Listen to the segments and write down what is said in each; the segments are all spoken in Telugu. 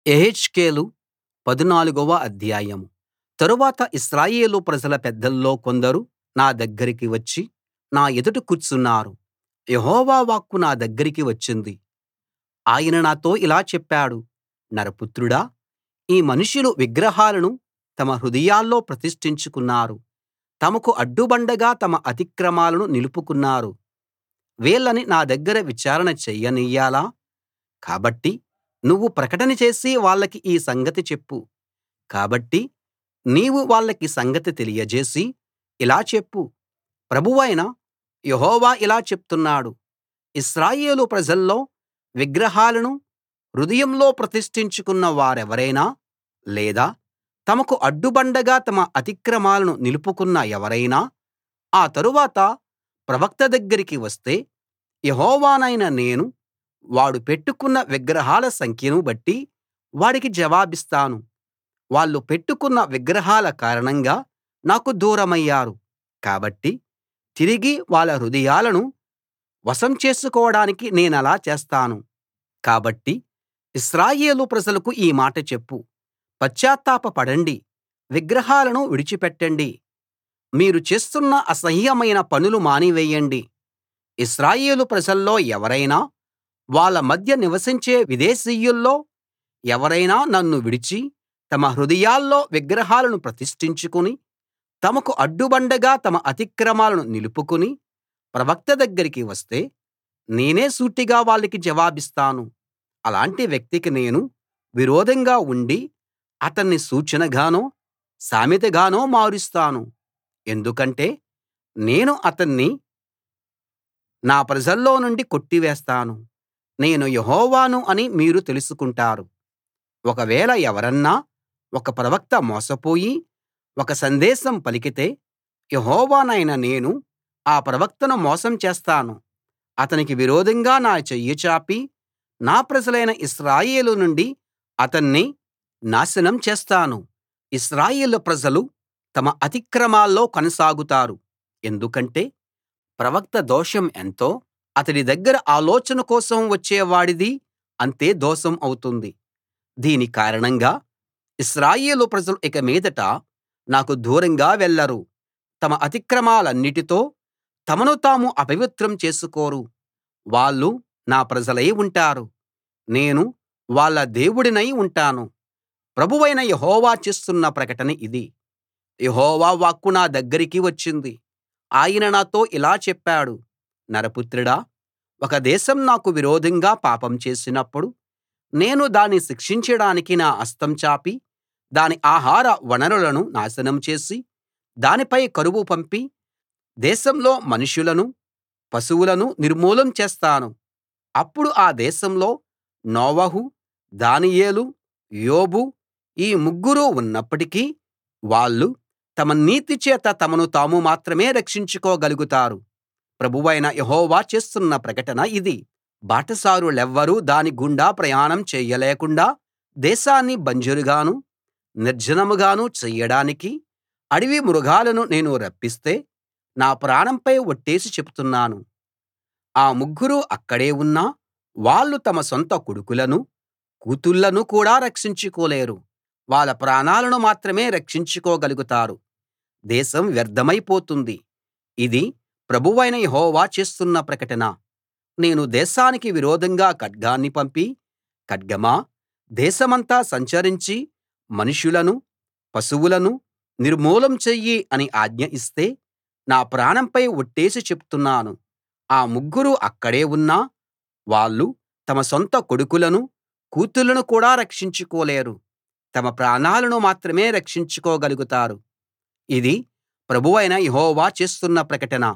యెహెజ్కేలు పదునాలుగవ అధ్యాయం తరువాత ఇశ్రాయేలు ప్రజల పెద్దల్లో కొందరు నా దగ్గరికి వచ్చి నా ఎదుట కూర్చున్నారు యెహోవా వాక్కు నా దగ్గరికి వచ్చింది ఆయన నాతో ఇలా చెప్పాడు నరపుత్రుడా ఈ మనుషులు విగ్రహాలను తమ హృదయాల్లో ప్రతిష్ఠించుకున్నారు తమకు అడ్డుబండగా తమ అతిక్రమాలను నిలుపుకున్నారు వీళ్ళని నా దగ్గర విచారణ చెయ్యనియ్యాలా కాబట్టి నువ్వు ప్రకటన చేసి వాళ్ళకి ఈ సంగతి చెప్పు కాబట్టి నీవు వాళ్ళకి సంగతి తెలియజేసి ఇలా చెప్పు ప్రభువైన యెహోవా ఇలా చెప్తున్నాడు ఇశ్రాయేలు ప్రజల్లో విగ్రహాలను హృదయంలో ప్రతిష్ఠించుకున్న వారెవరైనా లేదా తమకు అడ్డుబండగా తమ అతిక్రమాలను నిలుపుకున్న ఎవరైనా ఆ తరువాత ప్రవక్త దగ్గరికి వస్తే యెహోవానైన నేను వాడు పెట్టుకున్న విగ్రహాల సంఖ్యను బట్టి వాడికి జవాబిస్తాను వాళ్ళు పెట్టుకున్న విగ్రహాల కారణంగా నాకు దూరమయ్యారు కాబట్టి తిరిగి వాళ్ళ హృదయాలను వశం చేసుకోడానికి నేనలా చేస్తాను కాబట్టి ఇశ్రాయేలు ప్రజలకు ఈ మాట చెప్పు పశ్చాత్తాప పడండి విగ్రహాలను విడిచిపెట్టండి మీరు చేస్తున్న అసహ్యమైన పనులు మానివేయండి ఇశ్రాయేలు ప్రజల్లో ఎవరైనా వాళ్ళ మధ్య నివసించే విదేశీయుల్లో ఎవరైనా నన్ను విడిచి తమ హృదయాల్లో విగ్రహాలను ప్రతిష్ఠించుకుని తమకు అడ్డుబండగా తమ అతిక్రమాలను నిలుపుకుని ప్రవక్త దగ్గరికి వస్తే నేనే సూటిగా వాళ్ళకి జవాబిస్తాను అలాంటి వ్యక్తికి నేను విరోధంగా ఉండి అతన్ని సూచనగానో సామెతగానో మారుస్తాను ఎందుకంటే నేను అతన్ని నా ప్రజల్లో నుండి కొట్టివేస్తాను నేను యెహోవాను అని మీరు తెలుసుకుంటారు ఒకవేళ ఎవరన్నా ఒక ప్రవక్త మోసపోయి ఒక సందేశం పలికితే యెహోవానైన నేను ఆ ప్రవక్తను మోసం చేస్తాను అతనికి విరోధంగా నా చెయ్యి చాపి నా ప్రజలైన ఇశ్రాయేలు నుండి అతన్ని నాశనం చేస్తాను ఇశ్రాయేలు ప్రజలు తమ అతిక్రమాల్లో కొనసాగుతారు ఎందుకంటే ప్రవక్త దోషం ఎంతో అతడి దగ్గర ఆలోచన కోసం వచ్చేవాడిది అంతే దోషం అవుతుంది దీని కారణంగా ఇశ్రాయేలు ప్రజలు ఇక మీదట నాకు దూరంగా వెళ్ళరు తమ అతిక్రమాలన్నిటితో తమను తాము అపవిత్రం చేసుకోరు వాళ్ళు నా ప్రజలై ఉంటారు నేను వాళ్ళ దేవుడినై ఉంటాను ప్రభువైన యెహోవా చేస్తున్న ప్రకటన ఇది యెహోవా వాక్కు నా దగ్గరికి వచ్చింది ఆయన నాతో ఇలా చెప్పాడు నరపుత్రుడా ఒక దేశం నాకు విరోధంగా పాపం చేసినప్పుడు నేను దాన్ని శిక్షించడానికి నా హస్తం చాపి దాని ఆహార వనరులను నాశనం చేసి దానిపై కరువు పంపి దేశంలో మనుషులను పశువులను నిర్మూలం చేస్తాను అప్పుడు ఆ దేశంలో నోవహు దానియేలు యోబు ఈ ముగ్గురూ ఉన్నప్పటికీ వాళ్ళు తమ నీతి చేత తమను తాము మాత్రమే రక్షించుకోగలుగుతారు ప్రభువైన యెహోవా చేస్తున్న ప్రకటన ఇది బాటసారులెవ్వరూ దాని గుండా ప్రయాణం చెయ్యలేకుండా దేశాన్ని బంజరుగాను నిర్జనంగాను చెయ్యడానికి అడవి మృగాలను నేను రప్పిస్తే నా ప్రాణంపై ఒట్టేసి చెప్తున్నాను ఆ ముగ్గురూ అక్కడే ఉన్నా వాళ్ళు తమ సొంత కొడుకులను కూతుళ్ళను కూడా రక్షించుకోలేరు వాళ్ళ ప్రాణాలను మాత్రమే రక్షించుకోగలుగుతారు దేశం వ్యర్థమైపోతుంది ఇది ప్రభువైన యెహోవా చేస్తున్న ప్రకటన నేను దేశానికి విరోధంగా ఖడ్గాన్ని పంపి ఖడ్గమా దేశమంతా సంచరించి మనుషులను పశువులను నిర్మూలం చెయ్యి అని ఆజ్ఞ ఇస్తే నా ప్రాణంపై ఒట్టేసి చెప్తున్నాను ఆ ముగ్గురూ అక్కడే ఉన్నా వాళ్ళు తమ సొంత కొడుకులను కూతుళ్ళను కూడా రక్షించుకోలేరు తమ ప్రాణాలను మాత్రమే రక్షించుకోగలుగుతారు ఇది ప్రభువైన యెహోవా చేస్తున్న ప్రకటన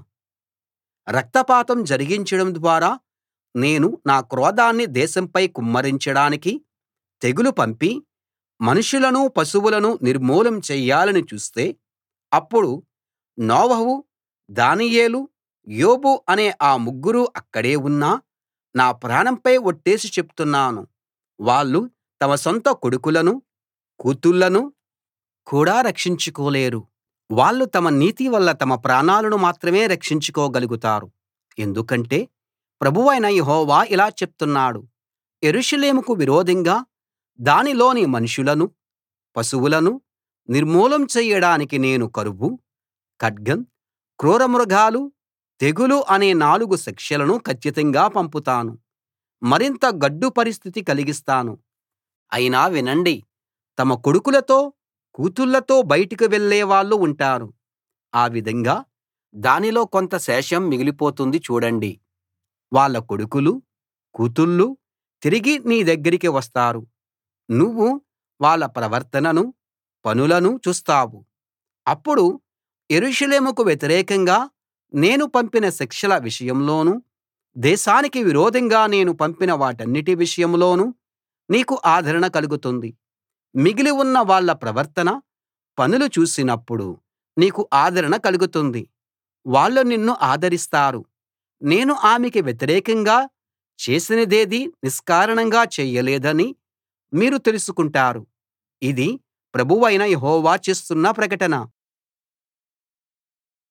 రక్తపాతం జరిగించడం ద్వారా నేను నా క్రోధాన్ని దేశంపై కుమ్మరించడానికి తెగులు పంపి మనుషులను పశువులను నిర్మూలం చెయ్యాలని చూస్తే అప్పుడు నోవహు దానియేలు యోబు అనే ఆ ముగ్గురూ అక్కడే ఉన్నా నా ప్రాణంపై ఒట్టేసి చెప్తున్నాను వాళ్ళు తమ సొంత కొడుకులను కూతుళ్ళను కూడా రక్షించుకోలేరు వాళ్ళు తమ నీతి వల్ల తమ ప్రాణాలను మాత్రమే రక్షించుకోగలుగుతారు ఎందుకంటే ప్రభువైన యెహోవా ఇలా చెప్తున్నాడు యెరూషలేముకు విరోధంగా దానిలోని మనుషులను పశువులను నిర్మూలం చెయ్యడానికి నేను కరువు ఖడ్గం క్రూరమృగాలు తెగులు అనే నాలుగు శిక్షలను కచ్చితంగా పంపుతాను మరింత గడ్డు పరిస్థితి కలిగిస్తాను అయినా వినండి తమ కొడుకులతో కూతుళ్ళతో బయటికి వెళ్ళే వాళ్ళు ఉంటారు ఆ విధంగా దానిలో కొంత శేషం మిగిలిపోతుంది చూడండి వాళ్ళ కొడుకులు కూతుళ్ళు తిరిగి నీ దగ్గరికి వస్తారు నువ్వు వాళ్ళ ప్రవర్తనను పనులను చూస్తావు అప్పుడు యెరూషలేముకు వ్యతిరేకంగా నేను పంపిన శిక్షల విషయంలోనూ దేశానికి విరోధంగా నేను పంపిన వాటన్నిటి విషయంలోనూ నీకు ఆదరణ కలుగుతుంది మిగిలి ఉన్న వాళ్ళ ప్రవర్తన పనులు చూసినప్పుడు నీకు ఆదరణ కలుగుతుంది వాళ్ళు నిన్ను ఆదరిస్తారు నేను ఆమెకి వ్యతిరేకంగా చేసినదేదీ నిష్కారణంగా చెయ్యలేదని మీరు తెలుసుకుంటారు ఇది ప్రభువైన యెహోవా చేస్తున్న ప్రకటన